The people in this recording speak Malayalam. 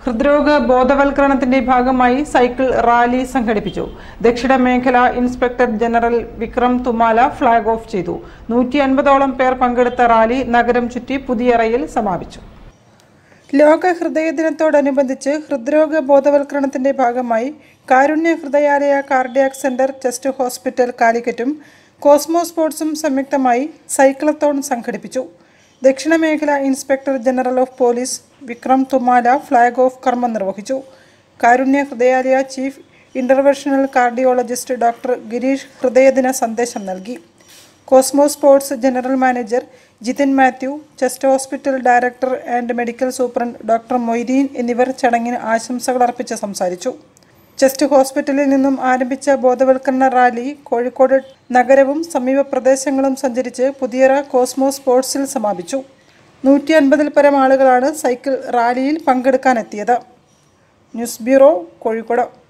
ഹൃദ്രോഗ ബോധവൽക്കരണത്തിന്റെ ഭാഗമായി സൈക്കിൾ റാലി സംഘടിപ്പിച്ചു ദക്ഷിണ മേഖല inspector general Vikram Thumala flag off ചെയ്തു നൂറ്റി അൻപതോളം പേർ പങ്കെടുത്ത റാലി നഗരം ചുറ്റി പുതിയറയിൽ സമാപിച്ചു ലോക ഹൃദയ ദിനത്തോടനുബന്ധിച്ച് ഹൃദ്രോഗ ബോധവൽക്കരണത്തിന്റെ ഭാഗമായി Karunya Hridayalaya cardiac centre chest hospital കാലിക്കറ്റും കോസ്മോ സ്പോർട്സും സംയുക്തമായി സൈക്ലത്തോൺ സംഘടിപ്പിച്ചു ദക്ഷിണ മേഖല inspector general of police Vikram Thumala flag off കർമ്മം നിർവഹിച്ചു Karunya Hridayalaya chief interventional cardiologist doctor Girish ഹൃദയദിന സന്ദേശം നൽകി Cosmo sports general manager Jithin Mathew chest hospital director and medical superintendent doctor Moideen എന്നിവർ ചടങ്ങിന് ആശംസകൾ അർപ്പിച്ച് സംസാരിച്ചു ചെസ്റ്റ് ഹോസ്പിറ്റലിൽ നിന്നും ആരംഭിച്ച ബോധവൽക്കരണ റാലി കോഴിക്കോട് നഗരവും സമീപ പ്രദേശങ്ങളും സഞ്ചരിച്ച് പുതിയറ കോസ്മോ സ്പോർട്സിൽ സമാപിച്ചു നൂറ്റി അൻപതിൽ പരം ആളുകളാണ് സൈക്കിൾ റാലിയിൽ പങ്കെടുക്കാനെത്തിയത് ന്യൂസ് ബ്യൂറോ കോഴിക്കോട്